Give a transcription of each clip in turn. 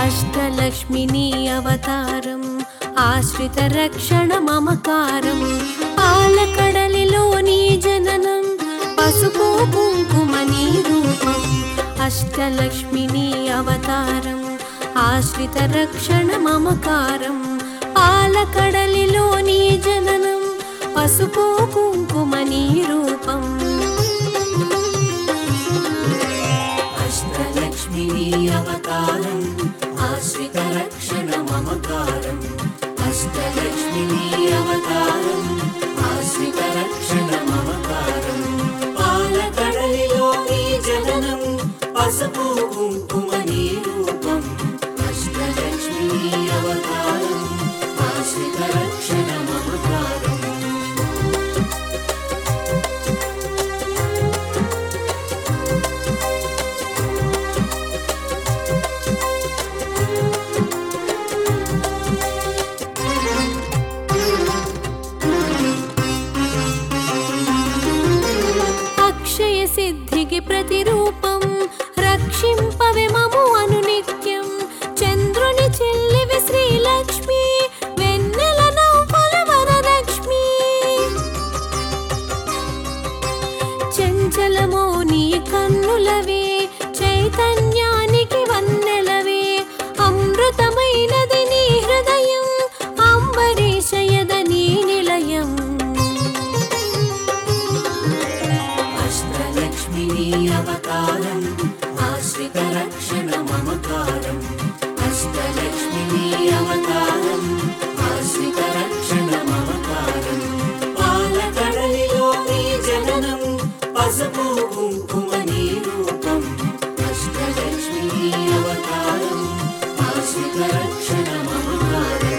అష్టలక్ష్మిని అవతారం ఆశ్రిత రక్షణ మమకారం పాలకడలిలో నీ జననం పసుపు కుంకుమని రూపం అష్టలక్ష్మిని అవతారం ఆశ్రిత రక్షణ మమకారం పాలకడలిలో నీ జననం పసుపు కుంకుమని రూపం అష్టలక్ష్మిని అవతారం ఆశ్రిత రక్షణ మమకారం అష్టలక్ష్మిని అవతారం ఆశ్రిత రక్షణ మమకారం పాలకడలిలో నీ జననం పసుపు కుంకుమ నీ రూపం అష్టలక్ష్మిని అవతారం ఆశ్రిత రక్షణ మమకారం అక్షయ సిద్ధికి ప్రతిరూపం రక్షింపవే మము అను నిత్యం చంద్రుని చెల్లివి శ్రీలక్ష్మి వెన్నెల నవ్వుల వరలక్ష్మి చంచలమో నీ కన్నులవే చైతన్యానికి వన్నెలవే అమృతమైనది నీ హృదయం అంబరీషయద నీ నిలయం అష్టలక్ష్మిని అవతారం ఆశ్రిత రక్షణ మమకారం అష్టలక్ష్మిని అవతారం ఆశ్రిత రక్షణ మమకారం పాలకడలిలో నీ జననం పసుపు కుంకుమ నీ రూపం అష్టలక్ష్మిని అవతారం ఆశ్రిత రక్షణ మమకారం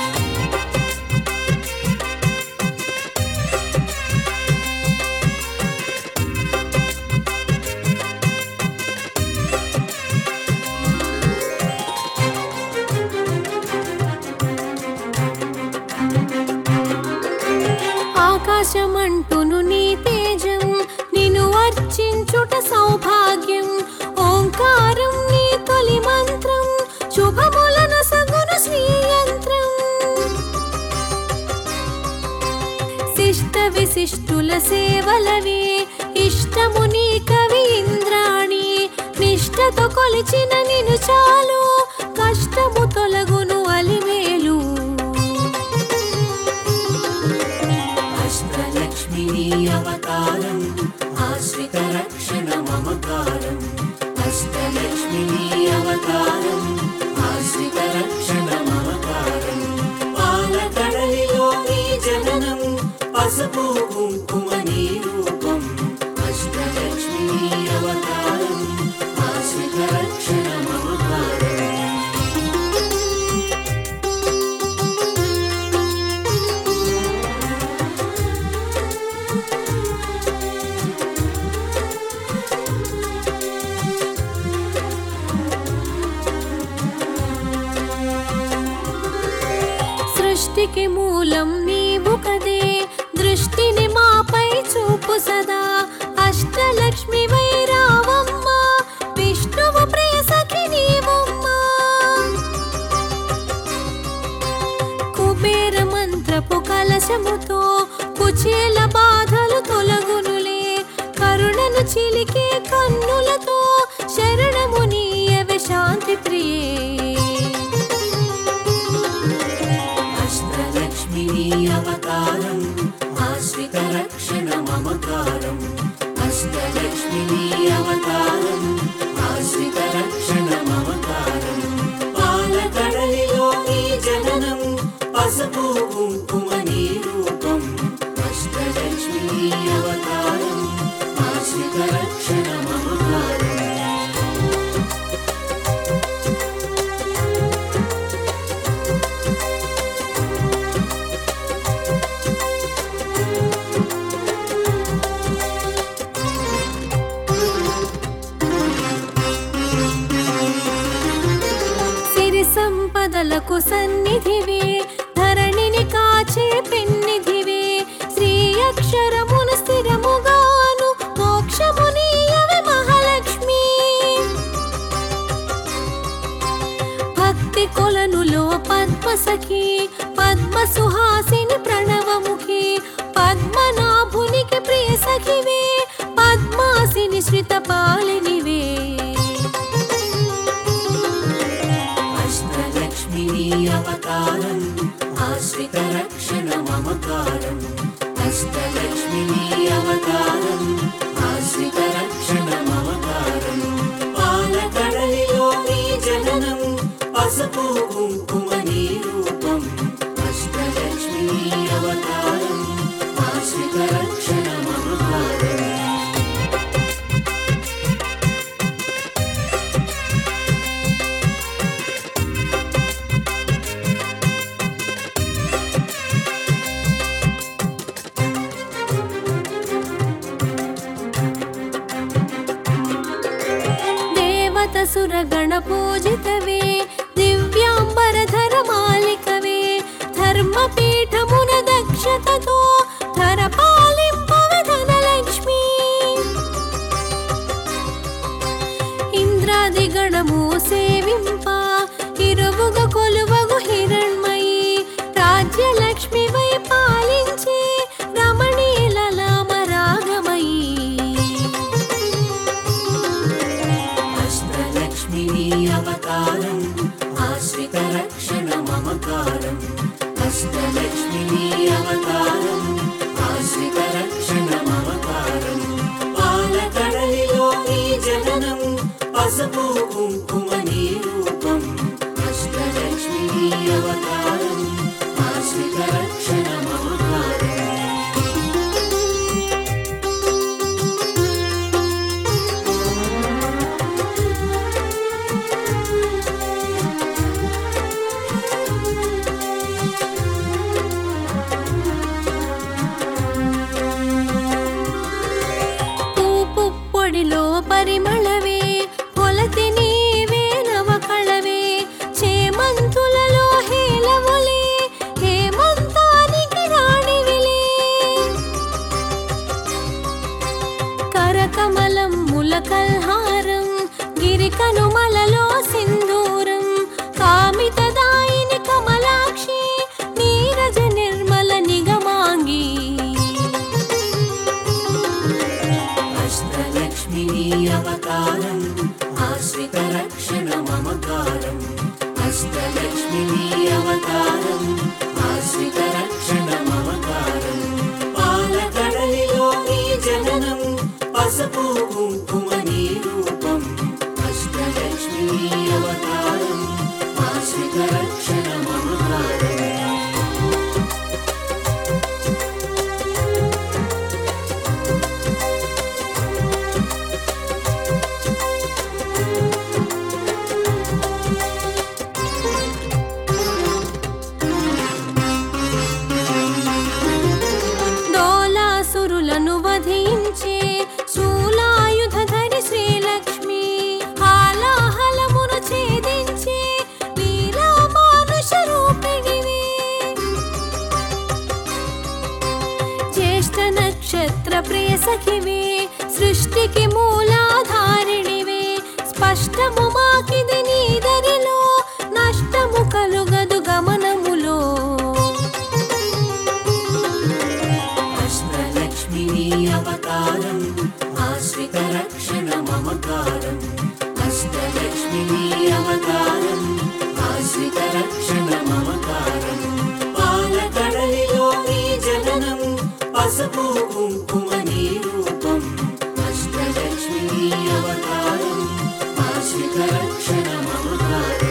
ఆకాశమంటును నీ తేజం నిన్ను అర్చించుట సౌభాగ్యం ఓంకారం నీ తొలి మంత్రం శుభములను సగును శ్రీయంత్రం శిష్ట విశిష్టుల సేవలవే ఇష్టము నీ కవి ఇంద్రాణి నిష్టతో కొలిచిన నిన్ను చాలు కష్టము తొలగును అలిమేలు అష్టలక్ష్మిని అవతారం ఆశ్రిత రక్షణ మమకారం అష్టలక్ష్మిని అవతారం ఆశ్రిత రక్షణ మమకారం పాలకడలిలో నీ జననం పసుపు కుంకుమ నీ రూపం అష్టలక్ష్మిని అవతారం ఆశ్రిత రక్షణ మమకారం సృష్టికి మూలం నీవు కదే దృష్టిని మాపై చూపు సదా అష్టలక్ష్మి వైరావమ్మ విష్ణువు ప్రేసకి నీవమ్మా కుబేర మంత్రపు కలశముతో కుచేల బాధలు తొలగునులే కరుణను చిలికే కన్నులతో శరణము నీయవే శాంతి ప్రియే అష్టలక్ష్మిని అవతారం ఆశ్రిత రక్షణ మమకారం అష్టలక్ష్మిని అవతారం ఆశ్రిత రక్షణ మమకారం పాలకడలిలో నీ జననం పసుపు కుంకుమ నీ రూపం అష్టలక్ష్మిని అవతారం ఆశ్రిత రక్షణ మమకారం సిరి సంపదలకు సన్నిధివే ధరణిని కాచే పెన్నిధివే శ్రీ అక్షరమున స్థిరముగాను మోక్షమునీయవే మహాలక్ష్మి భక్తి కొలనులో పద్మసఖి పద్మ సుహాసిని ప్రణవముఖి పద్మనాభునికి ప్రియ సఖివే పద్మాసిని శ్రిత పాలినివే అష్టలక్ష్మిని అవతారం ఆశ్రిత రక్షణ మమకారం అష్టలక్ష్మిని అవతారం ఆశ్రిత రక్షణ మమకారం పాలకడలిలో నీ జననం పసుపు కుంకుమ నీ రూపం అష్టలక్ష్మిని అవతారం ఆశ్రిత రక్షణ మమకారం దేవత సురగణ పూజితవే దివ్యాంబరధర మాలికవే ధర్మపీఠమున దక్షతతో ధర పాలింపవే ధనలక్ష్మి ఇంద్రాది గణము సేవింప ఇరువుగ కొలువగు హిరణ్మయి రాజ్యలక్ష్మి వై పాలించే రమణీలలామ రాగమయీ అష్టలక్ష్మిని అవతారం ఆశ్రిత రక్షణ మమకారం అష్టలక్ష్మిని అవతారం ఆశ్రిత రక్షణ మమకారం పాలకడలిలో నీ జననం పసుపు కుంకుమ నీ రూపం అష్టలక్ష్మిని అవతారం ఆశ్రిత రక్షణ మమకారం పూపు పొడిలో పరిమళవే పొలతి నీవే నవకళవే చేమంతులలో హేలవులే హేమంతానికి రాణివిలే కరకమలం ములకల్హారం గిరికనుమలలో సింధూరం కామితదాయిని కమలాక్షి నీరజ నిర్మల నిగమాంగి అష్టలక్ష్మిని అవతారం ఆశ్రిత రక్షణ మమకారం అష్టలక్ష్మిని అవతారం ఆశ్రిత రక్షణ మమకారం పాలకడలిలో నీ జననం పసుపు కుంకుమ నీ రూపం అష్టలక్ష్మిని అవతారం ఆశ్రిత రక్షణ మమకారం డోలాసురులను వధించే శూలాయుధధరి శ్రీలక్ష్మి హాలాహలమును ఛేదించే వీరామానుష రూపిణివే జ్యేష్ఠ నక్షత్ర ప్రియ సఖివే సృష్టికి మూలాధారిణివే స్పష్టము మాకిది నీదరిలో నష్టము కలుగదు గమనములో అష్టలక్ష్మిని అవతారం ఆశ్రిత రక్షణ మమకారం అష్టలక్ష్మిని అవతారం ఆశ్రిత రక్షణ మమకారం పాలకడలిలో నీ జననం పసుపు కుంకుమ నీ రూపం అష్టలక్ష్మిని అవతారం ఆశ్రిత రక్షణ మమకారం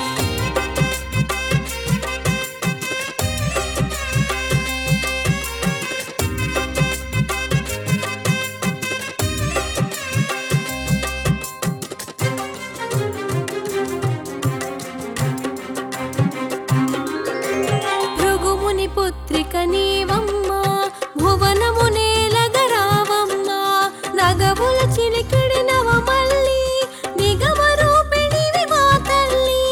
భృగుముని పుత్రిక నీవమ్మ భువనము నేలగరావమ్మ నగవుల చిలికిడి నవమల్లి నిగమ రూపిణివి మా తల్లి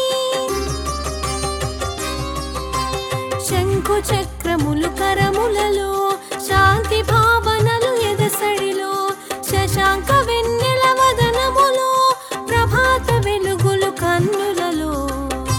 శంఖు చక్రములు కరములలో శాంతి భావనలు ఎదసడిలో శశాంక వెన్నెల వదనములో ప్రభాత వెలుగులు కన్నులలో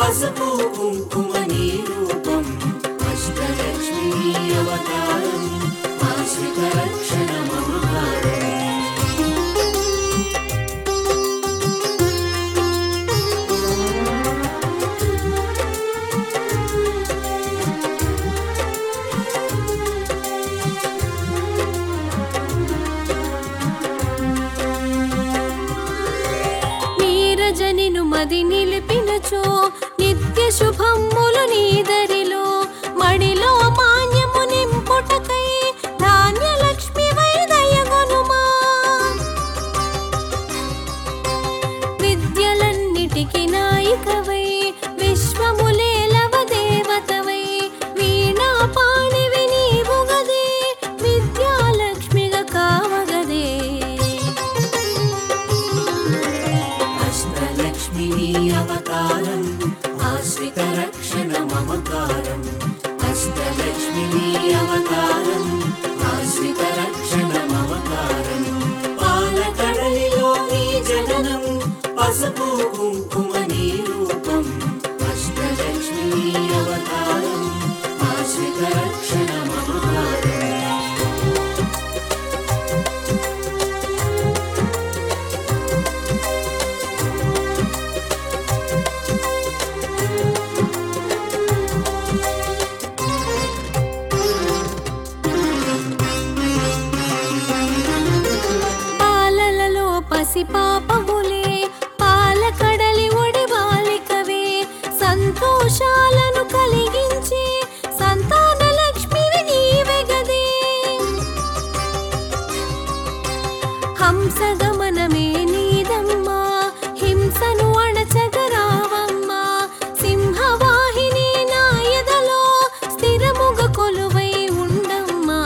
పసుపు కుంకుమ నీ రూపం అష్టలక్ష్మి నీ అవతారం ఆశ్రిత రక్షణ మమకారం నీరజనిను మది నిలిపినచో నిత్య శుభమ్ములు నీదరిలో మడిలో మాన్యము నింపుటకై ధాన్యలక్ష్మి వైదయగునుమా విద్యలన్నిటికి నాయికవై విశ్వములేలవ దేవతవై వీణా పాణివి నీవుగదే విద్యాలక్ష్మిగా కావగదే అష్టలక్ష్మి నీ అవతారం ఆశ్రిత రక్షణ మమకారం అష్టలక్ష్మి నీ అవతారం ఆశ్రిత రక్షణ మమకారం పాలకడలిలో నీ జననం పసుపు కుంకుమ నీ రూపం అష్టలక్ష్మి నీ అవతారం ఆశ్రిత రక్షణ మమకారం పాలలలో పసి పాపములే పాలకడలి ఒడి బాలికవే సంతోషాలను కలిగించి సంతాన లక్ష్మివి నీవెగదే హంసగమనమే నీదమ్మా హింసను అణచగరావమ్మా సింహవాహిని నాయదలో స్థిరముగ కొలువై ఉండమ్మా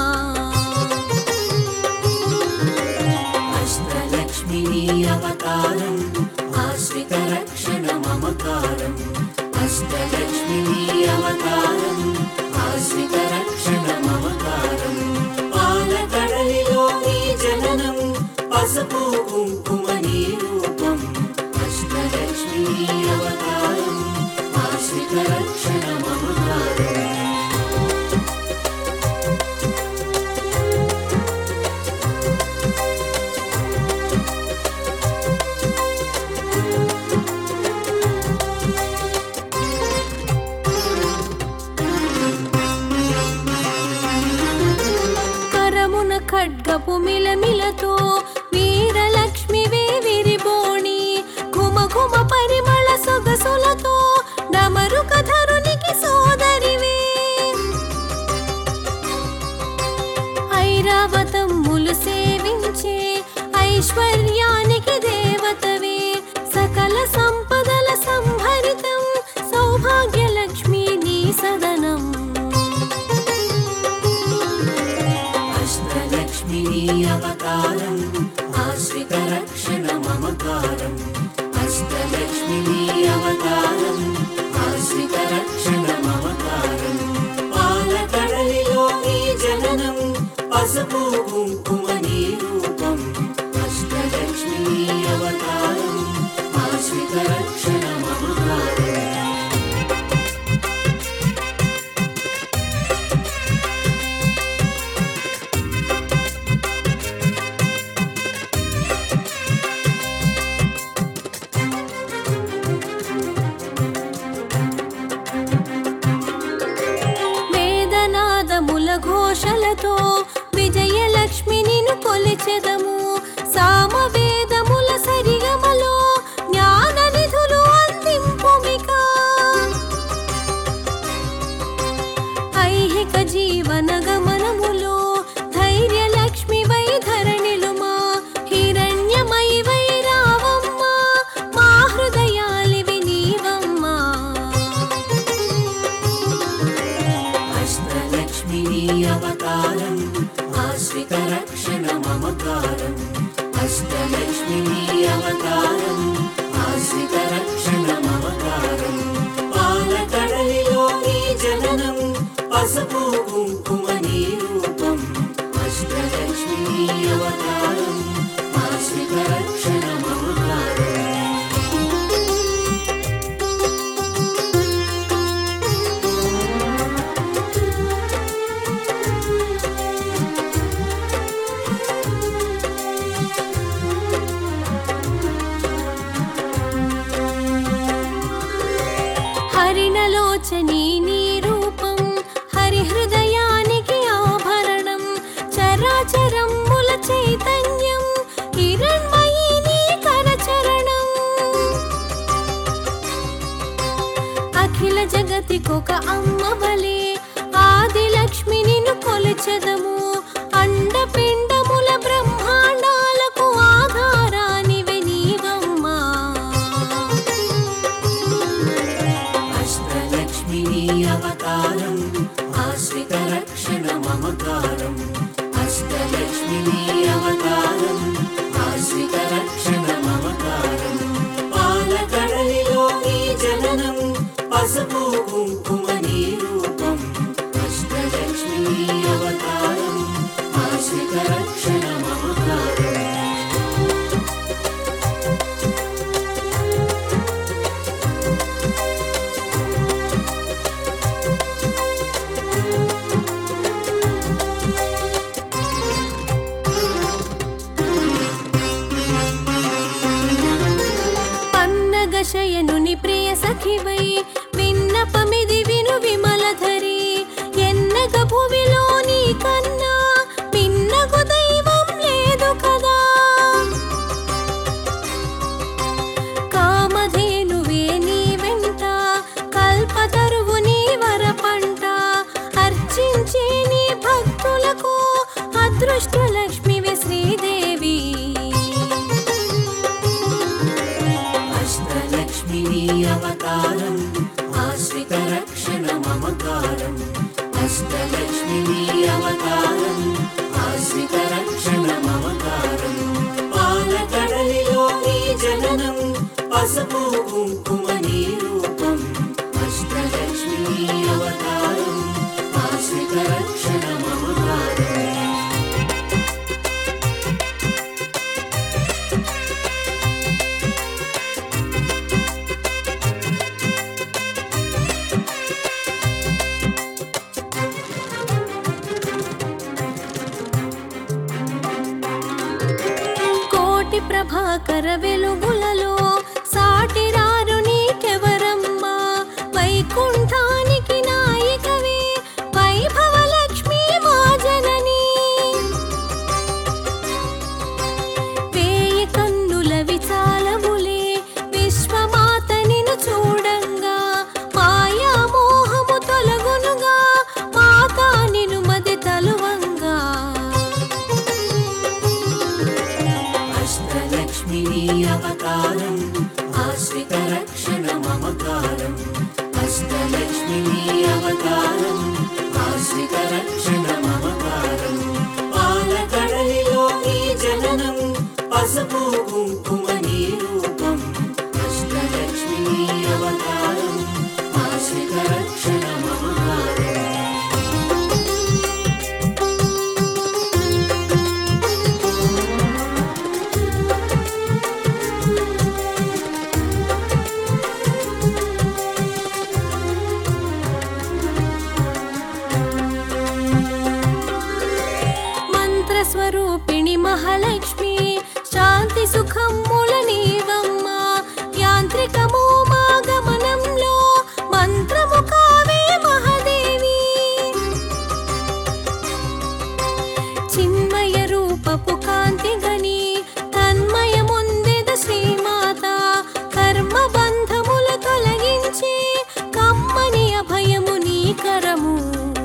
అష్టలక్ష్మి నీ అవతారం ఆశ్రిత రక్షణ మమకారం అష్టలక్ష్మి నీ అవతారం ఆశ్రిత రక్షణ మమకారం పాలకడలిలో నీ జననం పసుపు కుంకుమ నీ రూపం అష్టలక్ష్మి నీ అవతారం ఆశ్రిత రక్షణ మమకారం కరమున ఖడ్గపు మిలమిలతో వీరలక్ష్మివే విరిబోణి ఘుమ ఘుమ పరిమళ సొగసులతో డమరుక ధరునికి సోదరివే ఐరావతమ్ములు సేవించే ఐశ్వర్యానికి దేవతవే సకల సంపదల సంభరితం సౌభాగ్యలక్ష్మి నీ సదనం అష్టలక్ష్మి నీ అవతారం ఆశ్రిత రక్షణ మమకారం అష్టలక్ష్మి నీ అవతారం ఆశ్రిత రక్షణ మమకారం పాలకడలిలో నీ జననం పసుపు కుంకుమ నీ రూపం అష్టలక్ష్మి నీ అవతారం ఆశ్రిత రక్షణ మమకారం వేదనాదముల ఘోషలతో విజయలక్ష్మి నిన్ను కొలిచెదము సామవేదముల సరిగమలో జ్ఞాన నిధులు అందింపుమిక ఐహిక జీవన గమనములో ధైర్యలక్ష్మి వై ధరణిలుమా హిరణ్యమై వై రావమ్మా మా హృదయాలివి నీవమ్మా అష్టలక్ష్మి నీ అవతారం ఆశ్రిత రక్షణ మమకారం అష్టలక్ష్మి నీ అవతారం ఆశ్రిత రక్షణ మమకారం పాలకడలిలో నీ జననం పసుపు కుంకుమ నీ రూపం అష్టలక్ష్మి నీ అవతారం ఆశ్రిత రక్షణ మమకారం జగతికొక అమ్మవలే ఆది లక్ష్మి నిన్ను కొలచెదము అండపిండముల బ్రహ్మాండాలకు ఆధారానివే నీవమ్మా అష్టలక్ష్మి నీ అవతారం ఆశ్రిత రక్షణ మమకారం అష్టలక్ష్మి నీ అవతారం ఆశ్రిత రక్షణ మమకారం పాలకడలిలో నీ జననం పసుపు కుంకుమ నీ రూపం అష్టలక్ష్మి నీ అవతారం ఆశ్రిత రక్షణ మమకారం పన్నగశయనుని ప్రియ సఖివై విన్నపమిది విను విమలధరి ఎన్నగ భువిలో నీ కన్నా పిన్నగు దైవం లేదు కదా కామధేనువే నీ వెంట కల్పతరువు నీ వరపంట అర్చించే నీ భక్తులకు అదృష్ట లక్ష్మివి శ్రీదేవి అష్టలక్ష్మి నీ అవతారం ఆశ్రిత రక్షణ మమకారం అష్టలక్ష్మి నీ అవతారం ఆశ్రిత రక్షణ మమకారం పాలకడలిలో నీ జననం పసుపు కుంకుమ నీ రూపం అష్టలక్ష్మి నీ అవతారం ఆశ్రిత రక్షణ మమకారం కోటి ప్రభాకర వెలుగులలో సాటిరారు నీకెవరమ్మా వైకుంఠానికి నాయికవే వైభవ లక్ష్మి మా జనని వేయి కన్నుల విచాలములే విశ్వమాత నిన్ను చూడంగా మాయా మోహము తొలగునుగా మాతా నిను మది తలువంగా అష్టలక్ష్మి నీ అవతారం ఆశ్రిత రక్షణ మమకారం అష్టలక్ష్మి నీ అవతారం ఆశ్రిత రక్షణ మమకారం పాలకడలిలో నీ జననం పసుపు కుంకుమ నీ రూపం అష్టలక్ష్మి నీ అవతారం ఆశ్రిత రక్షణ మమకారం మంత్రస్వరూపిణి మహాలక్ష్మి శాంతి సుఖముల నీవమ్మ యాంత్రికము మా గమనంలో మంత్రము కావే మహాదేవి చిన్మయ రూపపు కాంతి గని తన్మయముందెద శ్రీమాత కర్మ బంధముల తొలగించి కమ్మని అభయము నీ కరము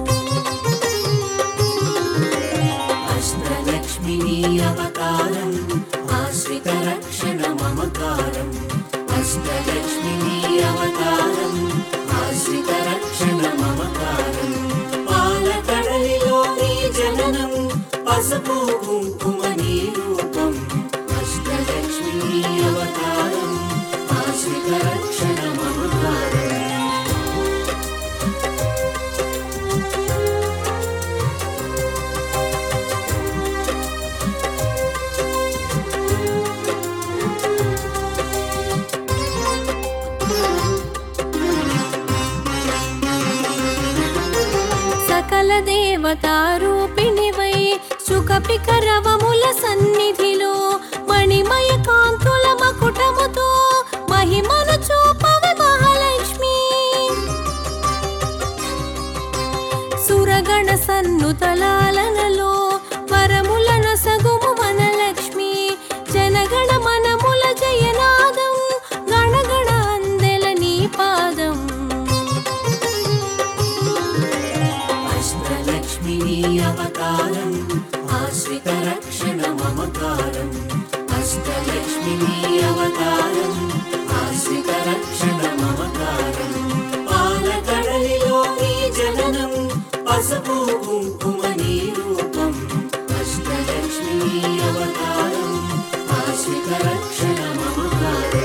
అష్టలక్ష్మి నీ అవతారం ఆశ్రిత రక్షణ మమకారం అష్టలక్ష్మి నీ అవతారం ఆశ్రిత రక్షణ మమకారం పాలకడలిలో నీ జననం పసుపు కుంకుమ నీ రూపం అష్టలక్ష్మి నీ అవతారం ఆశ్రిత రక్షణ మమకారం సకల దేవతారూపిణివై సుఖపికరవముల సన్నిధిలో మణిమయ కాంతుల మకుటముతో మహిమను చూపవి మహాలక్ష్మి సురగణ సన్నుతలాలనలో వరములన సగుము వనలక్ష్మి జనగణ మనముల జయనాదం గణగణ అందెల నీ పాదం అష్టలక్ష్మిని అవతారం ఆశ్రిత రక్షణ మమకారం పాలకడలిలో నీ జననం పసుపు కుంకుమ నీ రూపం అష్టలక్ష్మిని అవతారం ఆశ్రిత రక్షణ మమకారం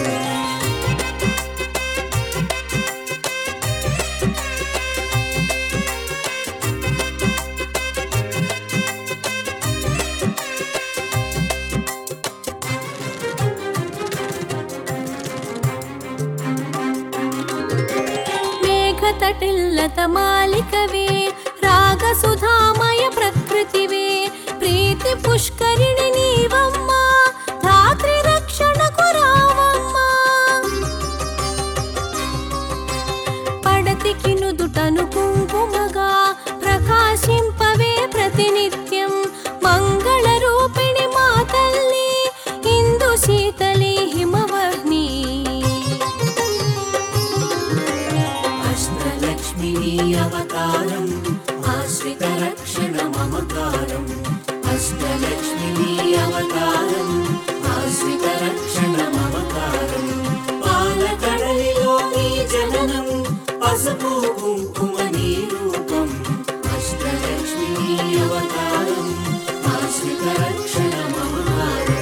ಮೇಘತಟಿಲ್ಲತ ಮಾಲಿಕವೇ ರಾಗ ಸುಧಾಮಯ ಪ್ರಕೃತಿವೇ ಪ್ರೀತಿ ಪುಷ್ಕರಿಣಿ ನೀವಮ್ಮ ಧಾತ್ರಿ ರಕ್ಷಣకు రావమ్మ పడతికి నుదుటను కుంకుమగా ప్రకాశింపవే ప్రతినిత్యం మంగళ రూపిణి మా తల్లి ఇందు శీతలి హిమవర్ణి అష్టలక్ష్మిని అవతారం ఆశ్రిత రక్షణ మమకారం అష్టలక్ష్మిని అవతారం ఆశ్రిత రక్షణ మమకారం పాలకడలిలో నీ జననం పసుపు కుంకుమ నీ రూపం అష్టలక్ష్మిని అవతారం ఆశ్రిత రక్షణ మమకారం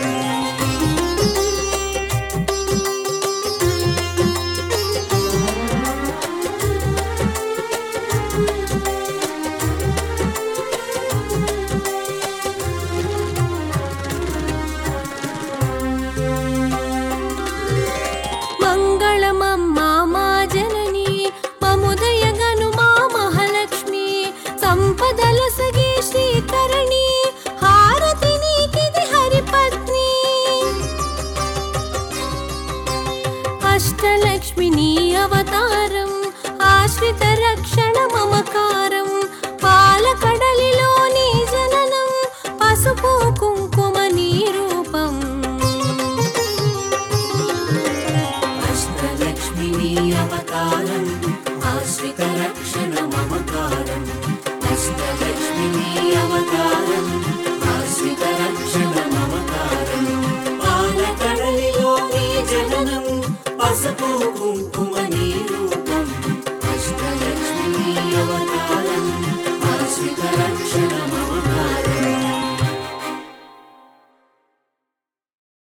మంగళమమ్మా మా జనని మముదయగను మా మహాలక్ష్మి సంపదల సగి శ్రీకరణి హారతి నీకిది హరిపత్ని అష్టలక్ష్మిని అవతారం ఆశ్రిత రక్షణ మమకారం పాలకడలిలో నీ జననం పసుపు కుంకుమ నీ రూపం అష్టలక్ష్మిని అవతారం ఆశ్రిత రక్షణ మమకారం అష్టలక్ష్మిని అవతారం ఆశ్రిత రక్షణ మమకారం పాలకడలిలో నీ జననం పసుపు కుంకుమ నీ